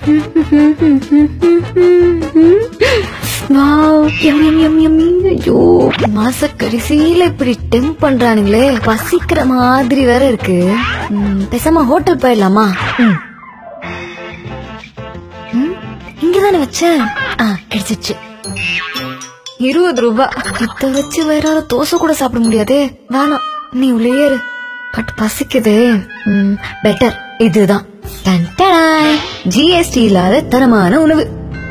Wow யம் யம் யம் யம் ஐயோ மாச கடைசியில இப்படி டெம்ப் பண்றானுங்களே பசிக்கிற மாதிரி வேற இருக்கு ம், பேசாம ஹோட்டல் போயிடலாமா ம். ம், இங்கதானே வச்சேன் ஆ கிடைச்சிச்சு இருபது ரூபா இத வச்சு வேற யாரும் தோசை கூட சாப்பிட முடியாதே வேணாம் நீ உள்ளே ஏறு பட் பசிக்குதே பெட்டர் இதுதான் ஜிஎஸ்டி இல்லாத தரமான உணவு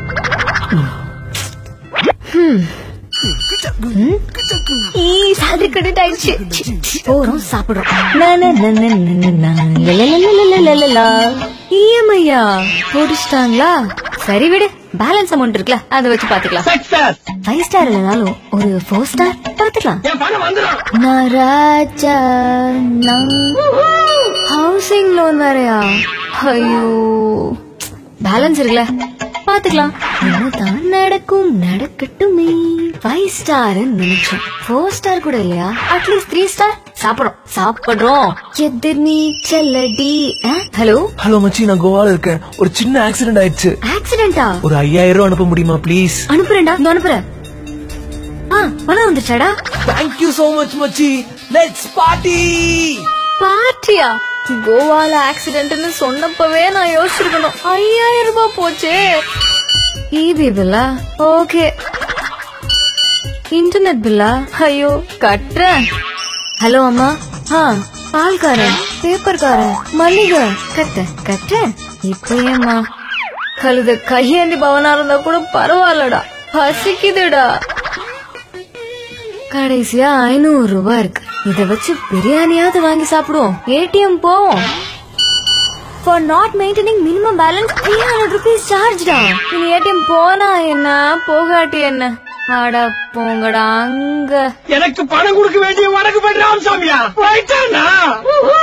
salary credit ஆயிடுச்சு சி, சி, போறோம் சாப்பிடுறோம் நா, நா, நா, நா, நா, நா, நா, லா, லா, லா, லா, லா, லா, லா, லா. EMI-யா? போட்டுச்சிட்டாங்களா சரி விடு பேலன்ஸ் அமௌண்ட் இருக்குல்ல அதை வச்சு பாத்துக்கலாம் சக்சஸ் ஃபைவ் ஸ்டார் இல்லைனாலும் ஒரு ஃபோர் ஸ்டார் பாத்துக்கலாம் என் பணம் வந்துடும் நான் ராஜா ஹவுசிங் லோன் வேறயா ஐயோ பேலன்ஸ் இருக்குல்ல பாத்துக்கலாம் என்னதான் நடக்கும் நடக்கட்டுமே ஃபைவ் ஸ்டார் நினைச்சோம் ஃபோர் ஸ்டார் கூட இல்லையா அட்லீஸ்ட் த்ரீ ஸ்டார் சாப்பிடுறோம் சாப்பிடுறோம் எதிர் நீச்சல் அடி ஹலோ ஹலோ மச்சி நான் கோவால இருக்கேன் ஒரு சின்ன ஆக்சிடென்ட் ஆயிடுச்சு ஆக்சிடென்டா ஒரு ஐயாயிரம் ரூபாய் அனுப்ப முடியுமா ப்ளீஸ் அனுப்புறேன்டா இந்த அனுப்புறேன் ஆ பணம் வந்துச்சாடா தேங்க்யூ சோ மச் மச்சி லெட்ஸ் பார்ட்டி பார்ட்டியா கோவால ஆக்சிடென்ட்னு சொன்னப்பவே நான் யோசிச்சிருக்கணும் ஐயாயிரம் ரூபாய் போச்சே ஈபி பில்லா ஓகே இன்டர்நெட் பில்லா ஐயோ கட்டுறேன் ஹலோ அம்மா ஆ பால்காரன் பேப்பர்காரன் மல்லிகை கட்ட கட்ட இப்ப ஏம்மா கழுத கையேந்தி பவனா இருந்தா கூட பரவாயில்லடா பசிக்குதுடா கடைசியா ஐநூறு ரூபாய் இருக்கு இத வச்சு பிரியாணியாவது வாங்கி சாப்பிடுவோம் ஏடிஎம் போவோம் for not maintaining minimum balance three hundred rupees சார்ஜ்டா இனி ஏடிஎம் போனா என்ன போகாட்டி என்ன அட போங்கடா அங்க எனக்கு பணம் கொடுக்க வேண்டிய வடக்கு பண்றாம் சாமியா போயிட்டானா